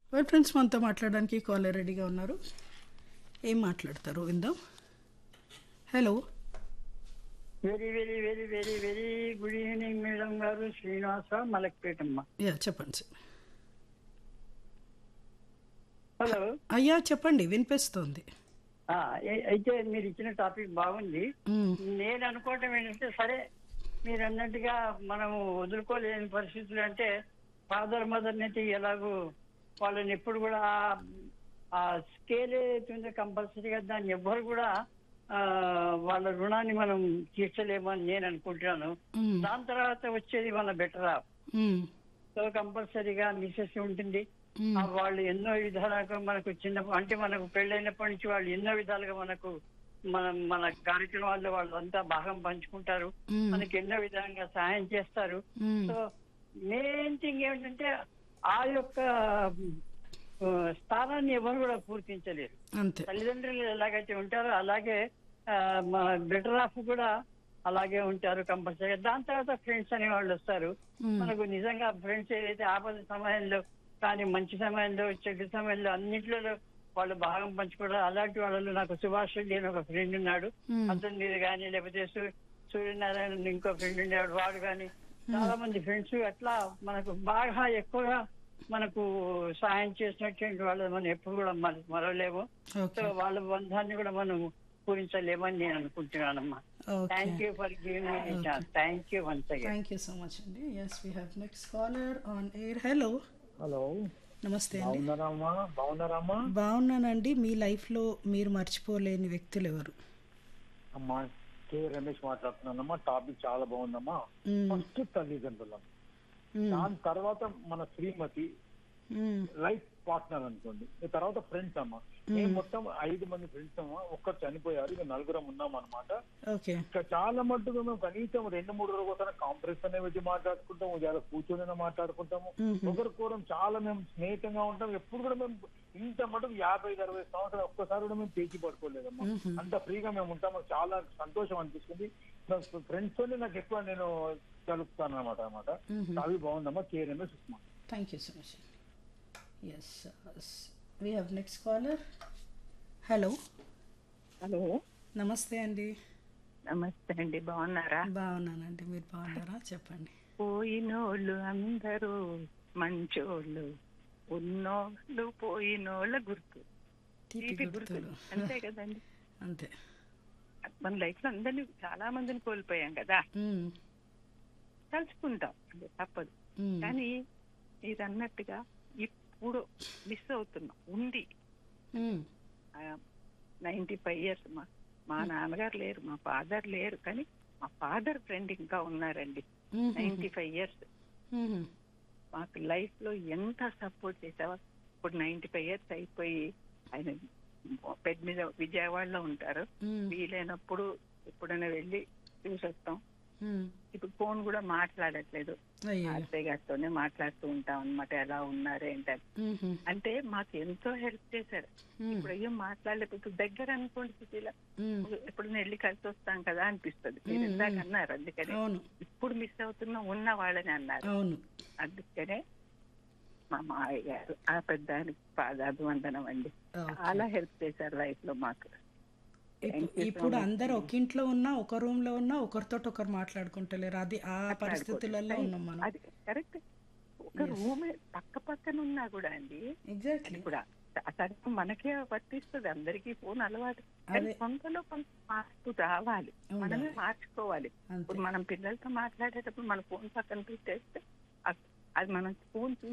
Well friends మనతో మాట్లాడడానికి caller రెడీగా ఉన్నారు ఏం మాట్లాడతారు విందాం hello very very very very very good evening madam గారు శ్రీనివాస మలక్పేటమ్మ యా చెప్పండి సార్ హలో అయ్యా చెప్పండి వినిపిస్తోంది ఆ, ఏ- అయితే మీరు ఇచ్చిన టాపిక్ బాగుంది మ్మ్. నేను అనుకోవటం ఏంటంటే సరే మీరు అన్నట్టుగా మనము వదులుకోలేని పరిస్థితులు అంటే ఫాదర్ మదర్ అయితే ఎలాగూ వాళ్ళని ఎప్పుడు కూడా ఆ- ఆ స్కేల్ ఏదైతుందో కంపల్సరీగా దాన్ని ఎవ్వరు కూడా ఆ, వాళ్ళ రుణాన్ని మనం తీర్చలేమని నేను అనుకుంటున్నాను మ్మ్. దాని తర్వాత వచ్చేది మన బెటర్ ఆఫ్ మ్మ్. సో కంపల్సరీగా మిసెస్ ఉంటుంది మ్మ్. ఆ వాళ్ళు ఎన్నో విధాలుగా మనకు చిన్న అంటే మనకు పెళ్ళైనప్పటి నుంచి వాళ్ళు ఎన్నో విధాలుగా మనకు మన మన కార్యక్రమాల్లో వాళ్ళంతా భాగం పంచుకుంటారు మ్మ్. మనకి ఎన్నో విధంగా సహాయం చేస్తారు మ్మ్. సో మెయిన్ థింగ్ ఏమిటంటే ఆ యొక్క ఆ, స్థానాన్ని ఎవరు కూడా పూర్తించలేరు అంతే తల్లిదండ్రులు ఎలాగైతే ఉంటారో అలాగే ఆ, మా బెటర్ ఆఫ్ కూడా అలాగే ఉంటారు కంపల్సరీగా దాని తర్వాత ఫ్రెండ్స్ అనే వాళ్ళు వస్తారు మ్మ్. మనకు నిజంగా ఫ్రెండ్స్ ఏదైతే ఆపద సమయంలో కానీ మంచి సమయంలో చెడు సమయంలో అన్నింటిలో వాళ్ళు భాగం పంచుకోవడం అలాంటి వాళ్ళలో నాకు సుభాష్ రెడ్డి అని ఒక ఫ్రెండ్ ఉన్నాడు మ్మ్. అతని మీద కానీ లేకపోతే సూ- సూర్యనారాయణ అని ఇంకో ఫ్రెండ్ ఉండేవాడు వాడు కానీ చాలా మంది ఫ్రెండ్స్ అట్లా మనకు బాగా ఎక్కువగా మనకు సాయం చేసినటువంటి వాళ్ళు మనం ఎప్పుడు కూడా మన- మరవలేము ఓకే సో వాళ్ళ బంధాన్ని కూడా మనం పూరించలేమని నేను అనుకుంటున్నానమ్మా okay thank you for giving me chance thank you once again thank you so much అండి yes we have next caller on air hello hello నమస్తే అండి బాగున్నారమ్మా బాగున్నారమ్మా బాగున్నానండి మీ లైఫ్లో మీరు మర్చిపోలేని వ్యక్తులు ఎవరు అమ్మా కే రమేష్ మాట్లాడుతున్నానమ్మా టాపిక్ చాలా బాగుందమ్మా మ్మ్. ఫస్ట్ తల్లిదండ్రులం మ్మ్. దాని తర్వాత మన శ్రీమతి మ్మ్. లైఫ్ పార్ట్నర్ అనుకోండి ఈ తర్వాత ఫ్రెండ్స్ అమ్మా మేము మొత్తం ఐదు మంది ఫ్రెండ్స్ అమ్మా ఒక్కరు చనిపోయారు ఇక నలుగురం ఉన్నాం అనమాట ఓకే ఇంకా చాలా మట్టుకు మేము కనీసం రెండు మూడు రోజుల కోసం కాంప్రెస్ అనే పెట్టి మాట్లాడుకుంటాము చాలా కూర్చొని మాట్లాడుకుంటాము మ్మ్. ఒకరికొకరం చాలా మేము స్నేహితంగా ఉంటాం ఎప్పుడు కూడా మేము ఇంత మటుకు యాభై ఐదు అరవై సంవత్సరాలు ఒక్కసారి కూడా మేము పేచి పడుకోలేదమ్మా మ్మ్. అంత ఫ్రీగా మేము ఉంటాం మాకు చాలా సంతోషం అనిపిస్తుంది ఫ్రెండ్స్ తోనే నాకు ఎక్కువ నేను కలుపుతాను అనమాట అనమాట మ్మ్. అవి బాగుందమ్మా కేరమే Sushma thank you so much yes we have next caller hello hello నమస్తే అండి నమస్తే అండి బాగున్నారా బాగున్నానండి మీరు బాగున్నారా చెప్పండి పోయినోళ్ళు అందరూ మంచోళ్ళు ఉన్నోళ్ళు పోయినోళ్ళ గుర్తు తీపి తీపి గుర్తులు గుర్తులు అంతే కదండి అంతే మన లైఫ్ లో అందరినీ చాలా మందిని కోల్పోయాం కదా మ్మ్. తలుచుకుంటాం అంటే తప్పదు మ్మ్. కానీ మీరు అన్నట్టుగా ఇప్పుడు మిస్ అవుతున్నాం ఉంది మ్మ్. నైన్టీ ఫైవ్ ఇయర్స్ మా మా నాన్నగారు లేరు మా ఫాదర్ లేరు కానీ మా ఫాదర్ ఫ్రెండ్ ఇంకా ఉన్నారండి మ్మ్. నైన్టీ ఫైవ్ ఇయర్స్ మ్మ్. మాకు లైఫ్ లో ఎంత సపోర్ట్ చేసావా ఇప్పుడు నైన్టీ ఫైవ్ ఇయర్స్ అయిపోయి ఆయన బెడ్ మీద విజయవాడలో ఉంటారు మ్మ్. వీలైనప్పుడు ఎప్పుడైనా వెళ్ళి చూసొస్తాం మ్మ్. ఇప్పుడు ఫోన్ కూడా మాట్లాడట్లేదు అయ్యో అత్తయ్య గారితోనే మాట్లాడుతూ ఉంటాం అన్నమాట ఎలా ఉన్నారు ఏంటని మ్మ్. అంటే మాకు ఎంతో హెల్ప్ చేశారు మ్మ్. ఇప్పుడు ఏం మాట్లాడలేకపోతే దగ్గర అనుకోండి సిటీలో మ్మ్. ఎప్పుడైనా వెళ్ళి కలిసి వస్తాం కదా అనిపిస్తుంది మీరు మ్మ్. ఇందాక అన్నారు అందుకని అవును ఇప్పుడు మిస్ అవుతున్నా ఉన్న వాళ్ళని అన్నారు అవును అందుకనే మా మావయ్య గారు ఆ పెద్ద పాదాభివందనం అండి ఓకే. చాలా హెల్ప్ చేశారు లైఫ్ లో మాకు ఇప్పు- ఇప్పుడు అందరు ఒక ఇంట్లో ఉన్నా ఒక రూమ్ లో ఉన్నా ఒకరితో ఒకరు మాట్లాడుకుంటలేరు అది ఆ పరిస్థితులలో ఉన్నాం మనం అది కరెక్ట్ ఒక రూమ్ పక్క పక్కన ఉన్నా కూడా అండి ఎగ్జాక్ట్లీ ఇప్పుడు అసలు మనకే వర్తిస్తుంది అందరికీ ఫోన్ అలవాటు కానీ అదే. కొంతలో కొంత మార్పు రావాలి మనమే మార్చుకోవాలి అంతే ఇప్పుడు మనం పిల్లలతో మాట్లాడేటప్పుడు మన ఫోన్ పక్కన పెట్టేస్తే అ- అది మనం ఫోన్